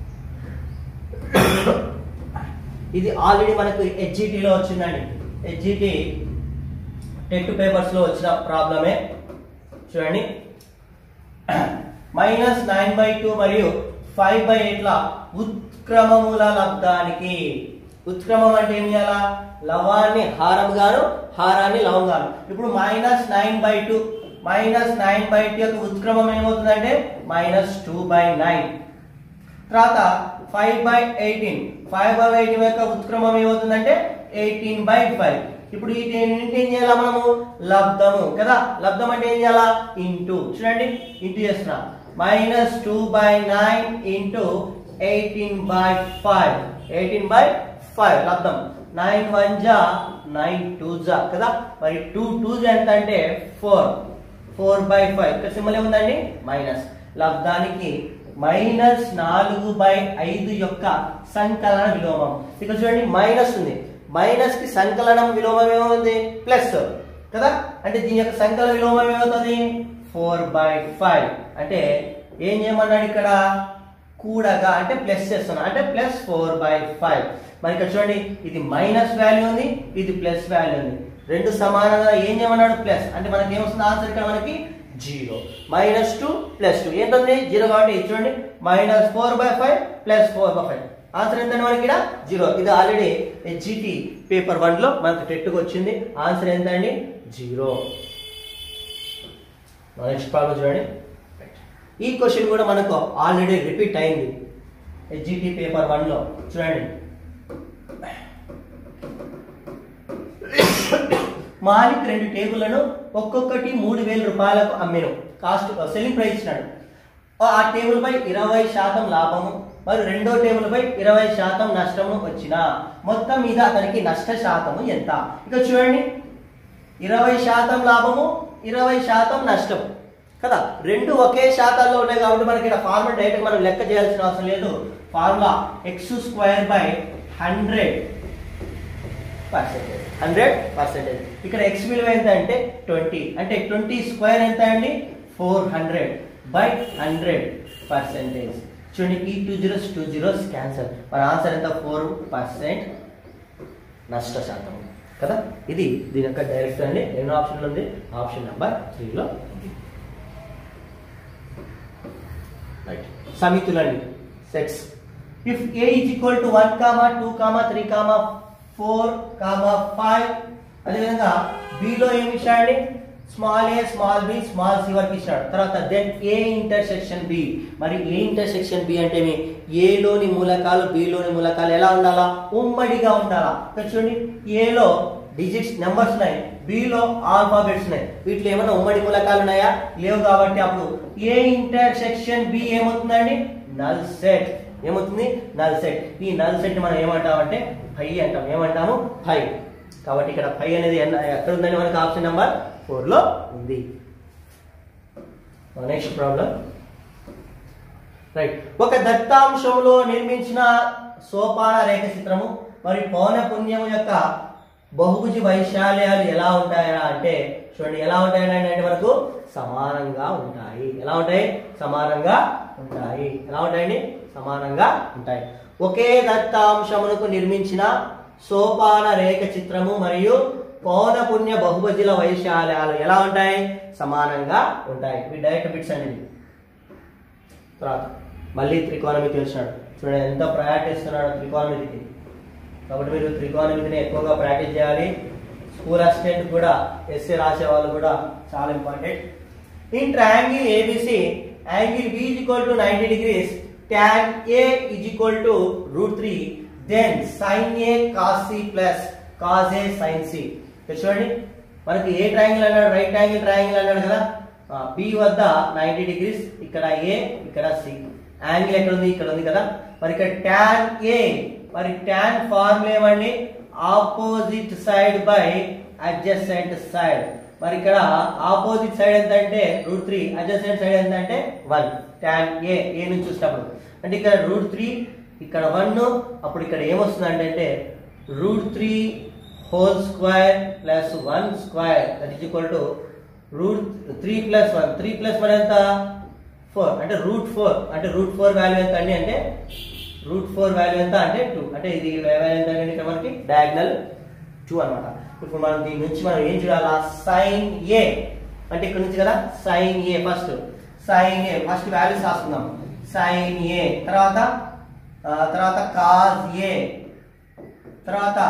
ఇది ఆల్రెడీ మనకు హెచ్జిటిలో వచ్చిందండి హెచ్జిటి టెట్ పేపర్స్ లో వచ్చిన ప్రాబ్లమే చూడండి మైనస్ నైన్ బై టూ మరియు ఫైవ్ బై ఎయిట్ల ఉత్క్రమముల లబ్ధానికి ఉత్క్రమం అంటే ఏం చేయాలా లవాన్ని హారం గాను హారాన్ని లవం గాను ఇప్పుడు minus nine by two minus nine by two యొక్క ఉత్క్రమం ఏమవుతుందంటే మైనస్ టూ బై నైన్ తర్వాత five by eighteen five by eighteen యొక్క ఉత్క్రమం ఏమవుతుందంటే ఎయిటీన్ బై ఫైవ్ ఇప్పుడు ఈ రెండింటి ఏం చేయాలా మనము లబ్ధము కదా లబ్ధం అంటే ఏం చేయాలా ఇంటూ చూడండి ఇంటూ చేస్తున్నా minus two by nine into eighteen by five eighteen by five లబ్ధం నైన్ వన్ జా నైన్ టూ జా కదా మరి టూ టూ జా ఎంత అంటే ఫోర్ ఫోర్ బై ఫైవ్ ఇక్కడ సింబల్ ఏముందండి మైనస్ లబ్ధానికి మైనస్ నాలుగు బై ఐదు యొక్క సంకలన విలోమం ఇక్కడ చూడండి మైనస్ ఉంది మైనస్ కి సంకలనం విలోమం ఏమవుతుంది ప్లస్ కదా అంటే దీని యొక్క సంకలన విలోమం ఏమవుతుంది ఫోర్ బై ఫైవ్ అంటే ఏం చేయమన్నాడు ఇక్కడ కూడగా అంటే ప్లస్ చేస్తున్నా అంటే ప్లస్ ఫోర్ బై ఫైవ్ మరి ఇక్కడ చూడండి ఇది మైనస్ వాల్యూ ఉంది ఇది ప్లస్ వాల్యూ ఉంది రెండు సమానంగా ఏం చేయమన్నాడు ప్లస్ అంటే మనకి ఏమొస్తుంది ఆన్సర్ ఇక్కడ మనకి zero minus two plus two ఏంటండి జీరో కాబట్టి ఇది చూడండి minus four by five plus four by five answer ఎంత మనకి ఇక్కడ జీరో ఇది ఆల్రెడీ హెచ్జిటి పేపర్ వన్ లో మనకు టెట్టుకు వచ్చింది ఆన్సర్ ఎంత అండి జీరో నెక్స్ట్ ప్రాబ్లం చూడండి ఈ క్వశ్చన్ కూడా మనకు ఆల్రెడీ రిపీట్ అయింది హెచ్జిటి పేపర్ వన్ లో చూడండి మాలిక్ రెండు టేబుల్లను ఒక్కొక్కటి మూడు వేల రూపాయలకు అమ్మెను కాస్ట్ సెల్లింగ్ ప్రైస్ ఇచ్చినాడు ఆ టేబుల్ పై ఇరవై శాతం లాభము మరియు రెండో టేబుల్ పై ఇరవై శాతం నష్టము వచ్చిన మొత్తం మీద అతనికి నష్ట శాతము ఎంత ఇక చూడండి ఇరవై శాతం లాభము ఇరవై శాతం నష్టం కదా రెండు ఒకే శాతాల్లో ఉన్నాయి కాబట్టి మనకి ఇక్కడ ఫార్ములా డైరెక్ట్ మనం లెక్క చేయాల్సిన అవసరం లేదు formula X square by hundred percentage hundred percentage ఇక్కడ ఎక్స్ విలువ ఎంత అంటే ట్వంటీ అంటే ట్వంటీ స్క్వేర్ ఎంత అండి four hundred by hundred percentage చూడండి ఈ two zeros two zeros cancel మన ఆన్సర్ ఎంత ఫోర్ పర్సెంట్ నష్ట శాతం కదా ఇది దీని యొక్క డైరెక్ట్ అండి ఎన్నో ఆప్షన్లు ఉంది ఆప్షన్ నెంబర్ త్రీలో ఉంది రైట్ సమితులండి sets if A is equal to one comma two comma three comma four comma five అదేవిధంగా బిలో ఏమి ఇచ్చాడండి small A small B small C వరకు ఇచ్చాడు తర్వాత దెన్ ఏ ఇంటర్సెక్షన్ బి మరి ఏ ఇంటర్సెక్షన్ బి అంటే ఏమి ఏలోని మూలకాలు బిలోని మూలకాలు ఎలా ఉండాలా ఉమ్మడిగా ఉండాలా ఇక్కడ చూడండి ఏలో డిజిట్స్ నెంబర్స్ ఉన్నాయి బిలో ఆల్ఫాబెట్స్ ఉన్నాయి వీటిలో ఏమైనా ఉమ్మడి మూలకాలు ఉన్నాయా లేవు కాబట్టి అప్పుడు ఏ ఇంటర్సెక్షన్ బి ఏమవుతుందండి నల్ సెట్ ఏమవుతుంది నల్ సెట్ ఈ నల్ సెట్ మనం ఏమంటామంటే ఫై అంటాం ఏమంటాము ఫై కాబట్టి ఇక్కడ ఫై అనేది ఎన్న- ఎక్కడ ఉందండి మనకి ఆప్షన్ నెంబర్ ఫోర్ లో ఉంది నెక్స్ట్ ప్రాబ్లం రైట్ ఒక దత్తాంశంలో నిర్మించిన సోపాన రేఖ చిత్రము మరి పౌన పుణ్యము యొక్క బహుభుజి వైశాల్యాలు ఎలా ఉంటాయా అంటే చూడండి ఎలా ఉంటాయని అంటే మనకు సమానంగా ఉంటాయి ఎలా ఉంటాయి సమానంగా ఉంటాయి ఎలా ఉంటాయండి సమానంగా ఉంటాయి ఒకే దత్తాంశమునకు నిర్మించిన సోపాన రేఖ చిత్రము మరియు పౌనపుణ్య బహుభుజుల వైశాల్యాలు ఎలా ఉంటాయి సమానంగా ఉంటాయి ఇవి డైరెక్ట్ బిట్స్ అండి ఇవి. తర్వాత మళ్ళీ త్రికోణమితి వచ్చినాడు చూడండి ఎంత ప్రయారిటీ ఇస్తున్నాడు త్రికోణమితికి కాబట్టి మీరు త్రికోణమితిని ఎక్కువగా ప్రాక్టీస్ చేయాలి స్కూల్ అసిస్టెంట్ కూడా ఎస్ఏ రాసే వాళ్ళు కూడా చాలా important in triangle ABC angle B is equal to ninety degrees tan A is equal to root three then sine A cos C plus cos A sine C చూడండి మనకి ఏ triangle అన్నాడు right triangle triangle అన్నాడు కదా B వద్ద ninety degrees ఇక్కడ ఏ ఇక్కడ C angle ఎక్కడ ఉంది ఇక్కడ ఉంది కదా మరి ఇక్కడ ట్యాన్ ఏ మరి ట్యాన్ ఫార్ములా ఏమండి opposite side by adjacent side మరి ఇక్కడ ఆపోజిట్ సైడ్ ఎంత అంటే రూట్ త్రీ అడ్జసెంట్ సైడ్ ఎంత అంటే వన్ ట్యాన్ ఏ ఏ నుంచి చూసినప్పుడు అంటే ఇక్కడ రూట్ త్రీ ఇక్కడ వన్ అప్పుడు ఇక్కడ ఏమొస్తుంది అంటే root three whole square plus one square that is equal to root three plus one three plus one ఎంత ఫోర్ అంటే రూట్ ఫోర్ అంటే రూట్ ఫోర్ వాల్యూ ఎంత అండి అంటే రూట్ ఫోర్ వాల్యూ ఎంత అంటే టూ అంటే ఇది వాల్యూ ఎంత అండి ఇక్కడ మనకి డయాగ్నల్ టూ అన్నమాట ఇప్పుడు మనం దీని నుంచి మనం ఏం చూడాలా సైన్ ఏ అంటే ఇక్కడ నుంచి కదా sine A first sine A first values రాసుకుందాం సైన్ ఏ తర్వాత ఆ, తర్వాత కాజ్ ఏ తర్వాత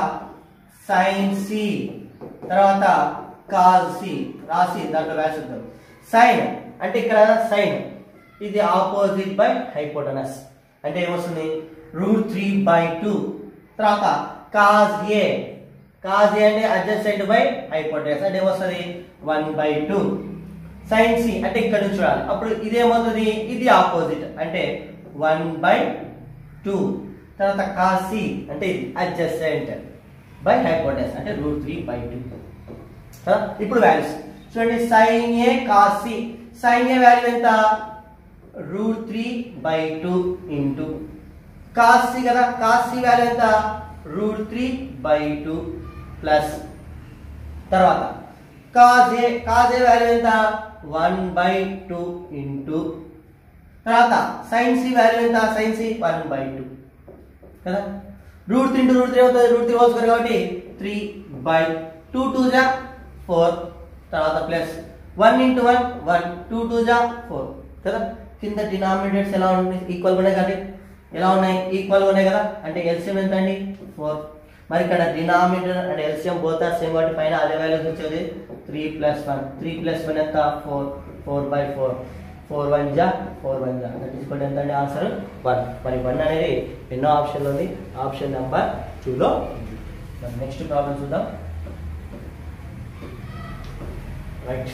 సైన్ సి తర్వాత కాజ్ సి రాసి దాంట్లో రాసిద్దాం సైన్ అంటే ఇక్కడ సైన్ ఇది ఆపోజిట్ బై హైపోటనస్ అంటే ఏమొస్తుంది రూట్ త్రీ బై టూ తర్వాత కాజ్ ఏ కాజ్ ఏ అంటే అడ్జస్టెంట్ బై హైపోటెస్ అంటే ఏమొస్తుంది one by two sine C అంటే ఇక్కడ నుంచి చూడాలి అప్పుడు ఇదేమవుతుంది ఇది ఆపోజిట్ అంటే వన్ బై టూ తర్వాత కాజ్ సి అంటే ఇది అడ్జస్టెంట్ బై హైపోటెస్ అంటే రూట్ త్రీ బై టూ ఇప్పుడు వాల్యూస్ చూడండి sine A cos C sine A value ఎంత root three by two into cos C కదా కాస్ సి వాల్యూ ఎంత root three by two plus తర్వాత cos A cos A value ఎంత one by two into తర్వాత sine C value ఎంత sine C one by two కదా root three into root three అవుతుంది root three whole square కాబట్టి three by two two జా four తర్వాత plus one into one one two two జా four కదా కింద డినామినేటర్స్ ఎలా ఉన్నాయి ఈక్వల్ ఉన్నాయి కాబట్టి ఎలా ఉన్నాయి ఈక్వల్ ఉన్నాయి కదా అంటే ఎల్సిఎం ఎంత అండి ఫోర్ మరి ఇక్కడ డినామినేటర్ అంటే ఎల్సిఎం బోత్ ఆర్ సేమ్ కాబట్టి పైన అదే వాల్యూస్ వచ్చేది three plus one three plus one ఎంత four four by four four one జా ఫోర్ వన్ జా దట్ ఈస్ ఎంత అండి ఆన్సర్ వన్ మరి వన్ అనేది ఎన్నో ఆప్షన్లు ఉంది ఆప్షన్ నెంబర్ టూలో మరి నెక్స్ట్ ప్రాబ్లం చూద్దాం రైట్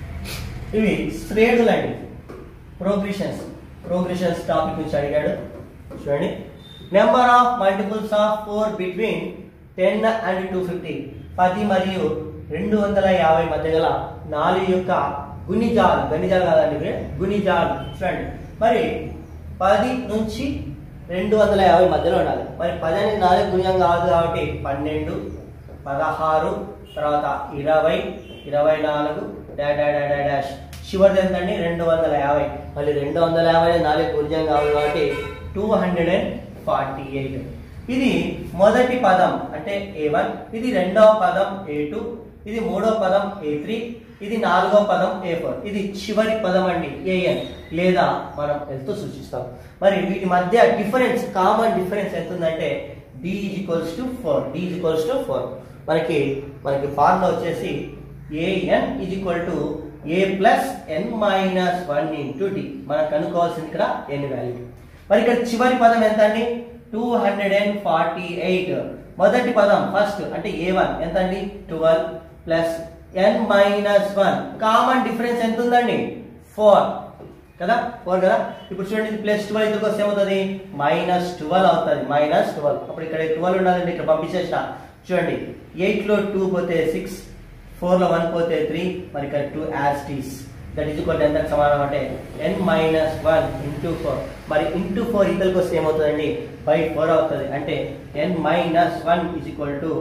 ఇవి శ్రేణులు అండి ప్రోగ్రెషన్స్ ప్రోగ్రెషన్స్ టాపిక్ నుంచి అడిగాడు చూడండి number of multiples of four between ten and two fifty పది మరియు రెండు వందల యాభై మధ్య గల నాలుగు యొక్క గుణిజాలు గణిజాలు కాదండి ఇవి గుణిజాలు చూడండి మరి పది నుంచి రెండు వందల యాభై మధ్యలో ఉండాలి మరి పది అనేది నాలుగు గుణ్యం కాదు కాబట్టి పన్నెండు పదహారు తర్వాత ఇరవై ఇరవై నాలుగు డా- డా- డా- డా- డాష్ చివరిది ఎంతండి రెండు వందల యాభై మళ్ళీ రెండు వందల యాభై నాలుగు గుణ్యం కావాలి కాబట్టి two hundred and forty eight ఇది మొదటి పదం అంటే ఏ వన్ ఇది రెండవ పదం ఏ టూ ఇది మూడో పదం ఏ త్రీ ఇది నాలుగో పదం ఏ ఫోర్ ఇది చివరి పదం అండి ఏఎన్ లేదా మనం ఎంతో సూచిస్తాం మరి వీటి మధ్య డిఫరెన్స్ కామన్ డిఫరెన్స్ ఎంత ఉందంటే D equals to four D equals to four మనకి మనకి ఫార్ములా వచ్చేసి AN is equal to A plus N minus one into D మనం కనుక్కోవాల్సింది ఇక్కడ ఎన్ వాల్యూ మరి ఇక్కడ చివరి పదం ఎంత అండి two hundred and forty eight మొదటి పదం ఫస్ట్ అంటే ఏ వన్ ఎంత అండి ట్వెల్వ్ ప్లస్ ఎన్ మైనస్ వన్ కామన్ డిఫరెన్స్ ఎంత ఉందండి ఫోర్ కదా ఫోర్ కదా ఇప్పుడు చూడండి ప్లస్ ట్వెల్వ్ ఇక్కడికి వస్తే ఏమవుతుంది మైనస్ ట్వెల్వ్ అవుతుంది మైనస్ ట్వెల్వ్ అప్పుడు ఇక్కడ ట్వెల్వ్ ఉండాలండి ఇక్కడ పంపించేసిన చూడండి ఎయిట్ లో టూ పోతే సిక్స్ ఫోర్ లో వన్ పోతే త్రీ మరి ఇక్కడ టూ యాస్టీస్ దట్ ఈజ్ ఈక్వల్ ఎంత సమానం అంటే n minus one into four మరి ఇంటూ ఫోర్ ఇక్కడికి వస్తే ఏమవుతుందండి బై ఫోర్ అవుతుంది అంటే n minus one is equal to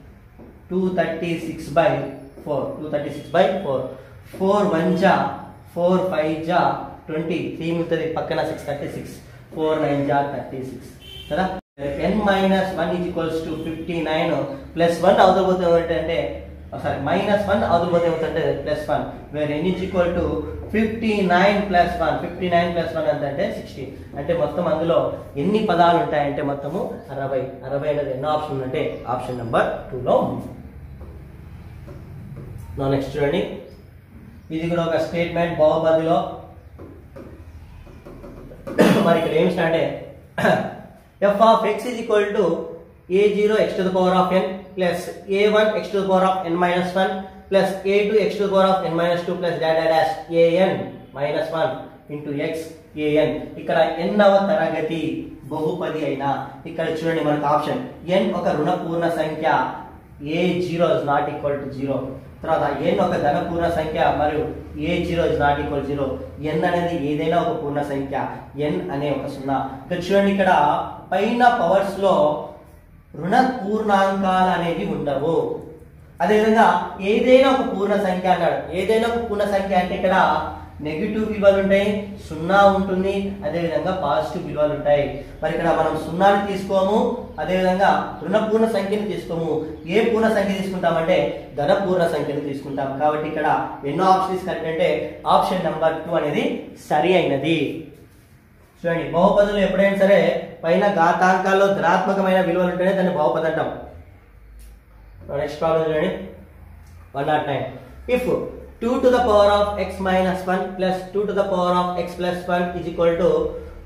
two thirty six by four two thirty six by four four one జా ఫోర్ ఫైవ్ జా ట్వంటీ త్రీ మిగుతుంది పక్కన six thirty six four nine జా థర్టీ సిక్స్ కదా ఎన్ minus one is equals to fifty nine plus one అవతలపోతే ఏమిటంటే sorry minus one అవతలపోతే ఏమిటంటే plus one where n is equal to fifty nine plus one fifty nine plus one ఎంత అంటే sixty అంటే మొత్తం అందులో ఎన్ని పదాలు ఉంటాయంటే మొత్తము అరవై అరవై అనేది ఎన్నో ఆప్షన్ ఉందంటే ఆప్షన్ నెంబర్ టూలో ఉంది నా నెక్స్ట్ చూడండి ఇది కూడా ఒక స్టేట్మెంట్ బహుపదిలో మరి ఇక్కడ ఏమి అంటే f of x is equal to a zero x to the power of n plus a one x to the power of n minus one plus a two x to the power of n minus two plus dot dash a n minus one into x a n ఇక్కడ ఎన్నవ తరగతి బహుపది అయినా ఇక్కడ చూడండి మనకు option ఎన్ ఒక రుణ పూర్ణ సంఖ్య a zero is not equal to zero తర్వాత ఎన్ ఒక ధన పూర్ణ సంఖ్య మరియు a zero is not equal zero n అనేది ఏదైనా ఒక పూర్ణ సంఖ్య ఎన్ అనే ఒక సున్నా ఇక్కడ చూడండి ఇక్కడ పైన పవర్స్ లో రుణ పూర్ణాంకాలు అనేవి ఉండవు అదేవిధంగా ఏదైనా ఒక పూర్ణ సంఖ్య అన్నాడు ఏదైనా ఒక పూర్ణ సంఖ్య అంటే ఇక్కడ నెగిటివ్ విలువలు ఉంటాయి సున్నా ఉంటుంది అదేవిధంగా పాజిటివ్ విలువలు ఉంటాయి మరి ఇక్కడ మనం సున్నాని తీసుకోము అదేవిధంగా రుణ పూర్ణ సంఖ్యను తీసుకోము ఏ పూర్ణ సంఖ్య తీసుకుంటామంటే ధన పూర్ణ సంఖ్యను తీసుకుంటాం కాబట్టి ఇక్కడ ఎన్నో ఆప్షన్స్ కరెక్ట్ అంటే ఆప్షన్ నెంబర్ టూ అనేది సరి అయినది చూడండి బహుపదులు ఎప్పుడైనా సరే పైన ఘాతాంకాల్లో ధనాత్మకమైన విలువలు ఉంటేనే దాన్ని బహుపది అంటాం నెక్స్ట్ ప్రాబ్లం చూడండి one nought nine if two to the power of x minus one plus two to the power of x plus one is equal to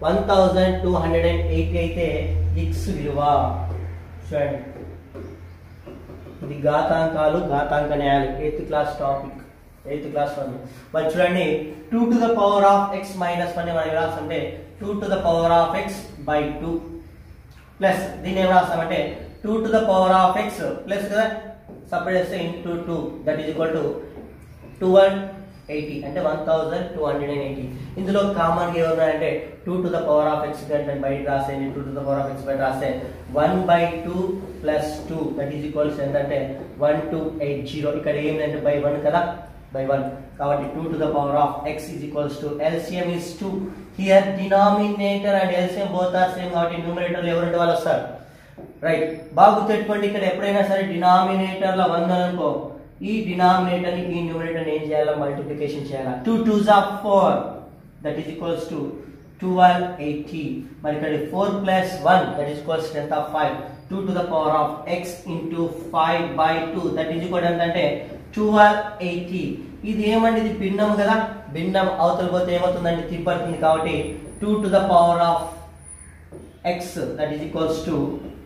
one thousand two hundred and eighty అయితే x విలువ చూడండి ఇది ఘాతాంకాలు ఘాతాంక న్యాయాలు eighth class topic eighth class one మరి చూడండి two to the power of x minus one మనం రాస్తుంటే two to the power of x by two plus దీన్ని ఏం రాస్తామంటే two to the power of x plus కదా సపరేట్ చేస్తే into two that is equal to twelve eighty అంటే one thousand two hundred and eighty ఇందులో common ఏమన్నాయంటే two to the power of x అంటే బయట రాసే two to the power of x బయట రాస్తే one by two plus two that is equals ఎంతంటే one two eight zero ఇక్కడ ఏంటంటే బై వన్ కదా బై వన్ కాబట్టి two to the power of x is equals to LCM is two here denominator and LCM both are same కాబట్టి numerator ఎవరంటే వాళ్ళు వస్తారు right బాగా గుర్తుపెట్టుకోండి ఇక్కడ ఎప్పుడైనా సరే డినామినేటర్ లో వంద అనుకో ఈ డినామినేటర్ ని ఈ న్యూమరేటర్ ఏం చేయాలా మల్టిప్లికేషన్ చేయాలా టూ టూ జా four that is equals to twelve eighty మరి ఇక్కడ four plus one that is equals ఎంత five two to the power of x into five by two that is equal ఎంతంటే twelve eighty ఇది ఏమండి ఇది భిన్నం కదా భిన్నం అవతల పోతే ఏమవుతుందండి తిప్పడుతుంది కాబట్టి two to the power of x that is equals to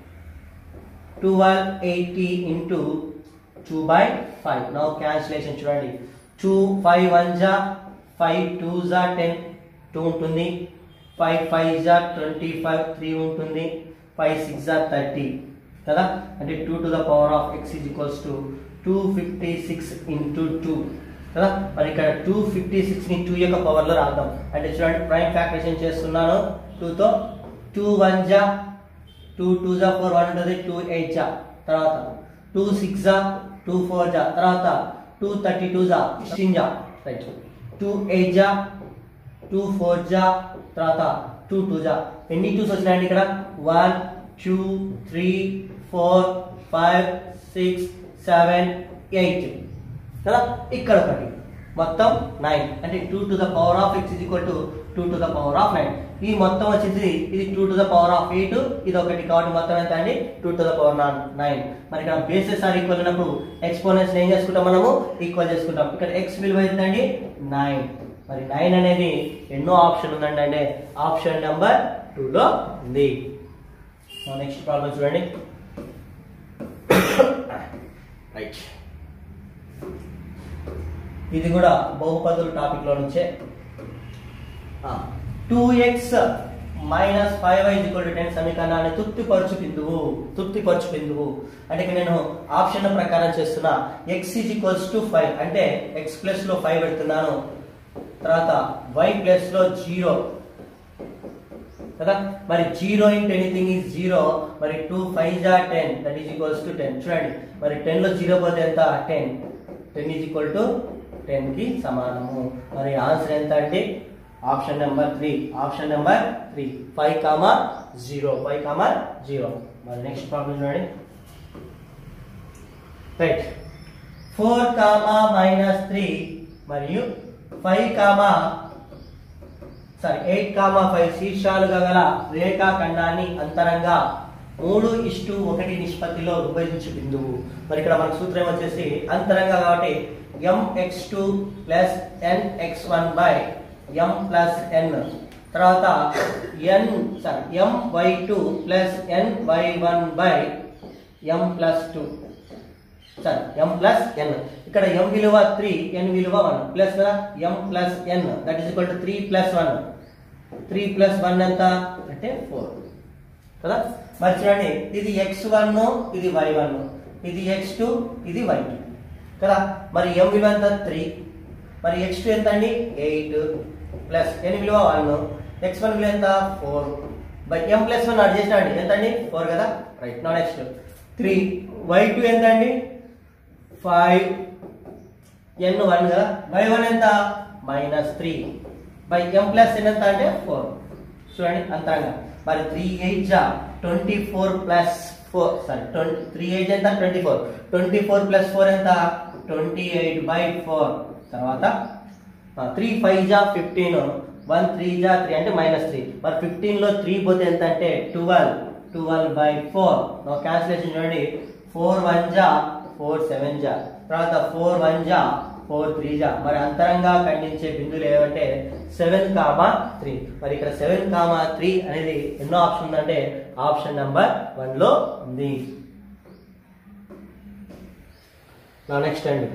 1280 into 2 by 5 now cancellation చూడండి 2 5 1 జా 5 2 జా 10 2 ఉంటుంది 5 5 జా 25 3 ఉంటుంది 5 6 జా 30 కదా అంటే 2 to the power of x is equals to 256 into 2 కదా మరి ఇక్కడ 256 ని 2 యొక్క పవర్ లో రాద్దాం అంటే చూడండి ప్రైమ్ ఫ్యాక్టరేషన్ చేస్తున్నాను 2 తో 2 1 జా టూ టూ జా ఫోర్ వన్ ఉంటుంది టూ ఎయిట్ జా తర్వాత టూ సిక్స్ జా టూ ఫోర్ జా తర్వాత టూ థర్టీ టూ జా సిక్స్టీన్ జా రైట్ టూ ఎయిట్ జా టూ ఫోర్ జా తర్వాత టూ టూ జా ఎన్ని టూస్ వచ్చినాయండి ఇక్కడ one two three four five six seven eight కదా ఇక్కడ ఒకటి మొత్తం నైన్ అంటే two to the power of x equal to two to the power of nine ఈ మొత్తం వచ్చేసి ఇది two to the power of eight ఇది ఒకటి కాబట్టి మొత్తం ఎంత అండి two to the power nine మరి ఇక్కడ బేసెస్ ఆర్ ఈక్వల్ అయినప్పుడు ఎక్స్పోనెంట్స్ ఏం చేసుకుంటాం మనము ఈక్వల్ చేసుకుంటాం ఇక్కడ ఎక్స్ విలువ ఎంత అండి నైన్ మరి నైన్ అనేది ఎన్నో ఆప్షన్ ఉందండి అంటే ఆప్షన్ నెంబర్ లో ఉంది నెక్స్ట్ ప్రాబ్లం చూడండి రైట్ ఇది కూడా బహుపదుల టాపిక్ లో నుంచే two x minus five y equal to ten సమీకరణాన్ని తృప్తిపరచు బిందువు తృప్తిపరచు బిందువు అంటే ఇక్కడ నేను ఆప్షన్ ప్రకారం చేస్తున్నా x is equals to five అంటే ఎక్స్ ప్లస్ లో ఫైవ్ పెడుతున్నాను తర్వాత వై ప్లస్ లో జీరో కదా మరి zero into anything is zero మరి టూ ఫైవ్ జా ten that is equals to ten చూడండి మరి టెన్ లో జీరో పోతే ఎంత ten ten is equal to ten కి సమానము మరి ఆన్సర్ ఎంత అండి option number three option number three five comma zero five comma zero మరి నెక్స్ట్ ప్రాబ్లం చూడండి right four comma minus three మరియు five comma sorry eight comma five శీర్షాలుగా గల రేఖాఖండాన్ని అంతరంగా మూడు ఇష్టు ఒకటి నిష్పత్తిలో విభజించు బిందువు మరి ఇక్కడ మనకు సూత్రం వచ్చేసి అంతరంగా కాబట్టి m x two plus n x one by m plus n తర్వాత n sorry m y two plus n y one by m plus two సరే ఎం ప్లస్ ఎన్ ఇక్కడ ఎం విలువ త్రీ ఎన్ విలువ వన్ ప్లస్ కదా m plus n that is equal to three plus one three plus one ఎంత అంటే four కదా మరి చూడండి ఇది ఎక్స్ వన్ ఇది వై వన్ ఇది ఎక్స్ టూ ఇది వై టూ కదా మరి ఎం విలువ ఎంత త్రీ మరి ఎక్స్ టూ ఎంత అండి ఎయిట్ ప్లస్ ఎన్ విలువ వన్ ఎక్స్ వన్ విలువ ఎంత four by m plus one add చేసిన అండి ఎంత అండి ఫోర్ కదా రైట్ నా నెక్స్ట్ త్రీ వై టూ ఎంత అండి ఫైవ్ ఎన్ వన్ కదా బై వన్ ఎంత minus three by m plus n ఎంత అంటే ఫోర్ చూడండి అంతరంగా మరి త్రీ ఎయిట్ జా twenty four plus four sorry twenty three eight ఎంత twenty four twenty four plus four ఎంత ట్వంటీ ఎయిట్ బై ఫోర్ తర్వాత త్రీ ఫైవ్ జా ఫిఫ్టీన్ వన్ త్రీ జా త్రీ అంటే మైనస్ త్రీ మరి ఫిఫ్టీన్ లో త్రీ పోతే ఎంత అంటే twelve twelve by four cancellation చూడండి ఫోర్ వన్ జా ఫోర్ సెవెన్ జా తర్వాత ఫోర్ వన్ జా ఫోర్ త్రీ జా మరి అంతరంగా ఖండించే బిందువులు ఏమంటే సెవెన్ కామా త్రీ మరి ఇక్కడ సెవెన్ కామా త్రీ అనేది ఎన్నో ఆప్షన్ ఉందంటే ఆప్షన్ నెంబర్ వన్ లో ఉంది నా నెక్స్ట్ అండి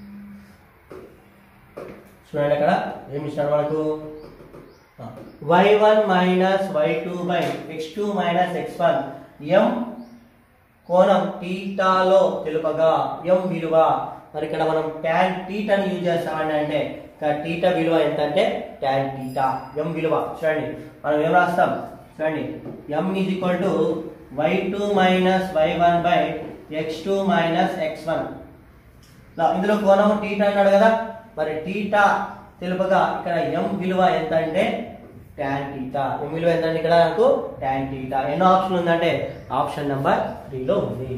చూడండి అక్కడ ఏమి ఇచ్చినారు మనకు y one minus y two by x two minus x one m కోణం టీటాలో తెలుపగా ఎం విలువ మరి ఇక్కడ మనం ట్యాన్ టీటాని యూజ్ చేస్తామండి అంటే ఇక్కడ టీటా విలువ ఎంత అంటే ట్యాన్ టీటా ఎం విలువ చూడండి మనం ఏం రాస్తాం చూడండి m is equal to y two minus y one by x two minus x one ఇందులో కోణం టీటా అన్నాడు కదా మరి టీటా తెలుపగా ఇక్కడ ఎం విలువ ఎంత అంటే ట్యాన్ టీటా ఎం విలువ ఎంత అంటే ఇక్కడ నాకు ట్యాన్ టీటా ఎన్నో ఆప్షన్ ఉందంటే ఆప్షన్ నెంబర్ త్రీలో ఉంది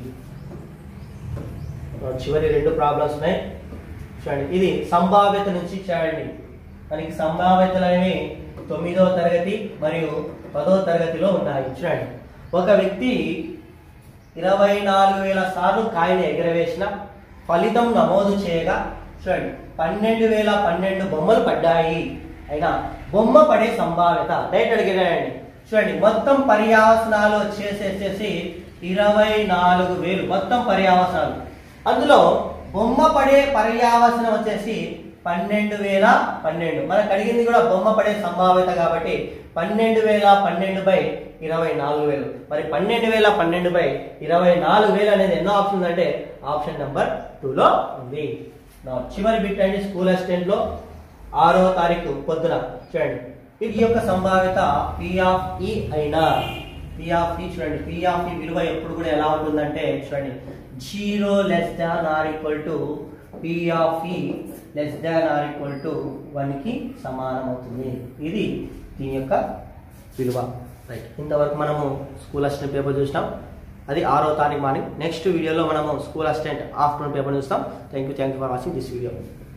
చివరి రెండు ప్రాబ్లమ్స్ ఉన్నాయి చూడండి ఇది సంభావ్యత నుంచి చేయండి మనకి సంభావ్యతలు అనేవి తొమ్మిదవ తరగతి మరియు పదో తరగతిలో ఉన్నాయి చూడండి ఒక వ్యక్తి ఇరవై నాలుగు వేల సార్లు కాయని ఎగరవేసిన ఫలితం నమోదు చేయగా చూడండి పన్నెండు వేల పన్నెండు బొమ్మలు పడ్డాయి అయినా బొమ్మ పడే సంభావ్యత డైరెక్ట్ అడిగాడండి చూడండి మొత్తం పర్యావసనాలు వచ్చేసేసేసి ఇరవై నాలుగు వేలు మొత్తం పర్యావసనాలు అందులో బొమ్మ పడే పర్యావసనం వచ్చేసి పన్నెండు వేల పన్నెండు మనకు అడిగింది కూడా బొమ్మ పడే సంభావ్యత కాబట్టి పన్నెండు వేల పన్నెండు బై ఇరవై నాలుగు వేలు మరి పన్నెండు వేల పన్నెండు బై ఇరవై నాలుగు వేలు అనేది ఎన్నో ఆప్షన్ అంటే ఆప్షన్ నెంబర్ టూలో ఉంది నా చివరి బిట్ అండి స్కూల్ అసిస్టెంట్ లో ఆరో తారీఖు పొద్దున చూడండి ఇది యొక్క సంభావ్యత పి ఆఫ్ ఈ అయినా పి ఆఫ్ ఈ చూడండి పి ఆఫ్ ఈ విలువ ఎప్పుడు కూడా ఎలా ఉంటుందంటే చూడండి zero less than or equal to p of E less than or equal to one కి సమానం అవుతుంది ఇది దీని యొక్క విలువ రైట్ ఇంతవరకు మనము స్కూల్ అసిస్టెంట్ పేపర్ చూసినాం అది ఆరో తారీఖు మార్నింగ్ నెక్స్ట్ వీడియోలో మనము స్కూల్ అసిస్టెంట్ ఆఫ్టర్నూన్ పేపర్ చూస్తాం thank you thank you for watching this video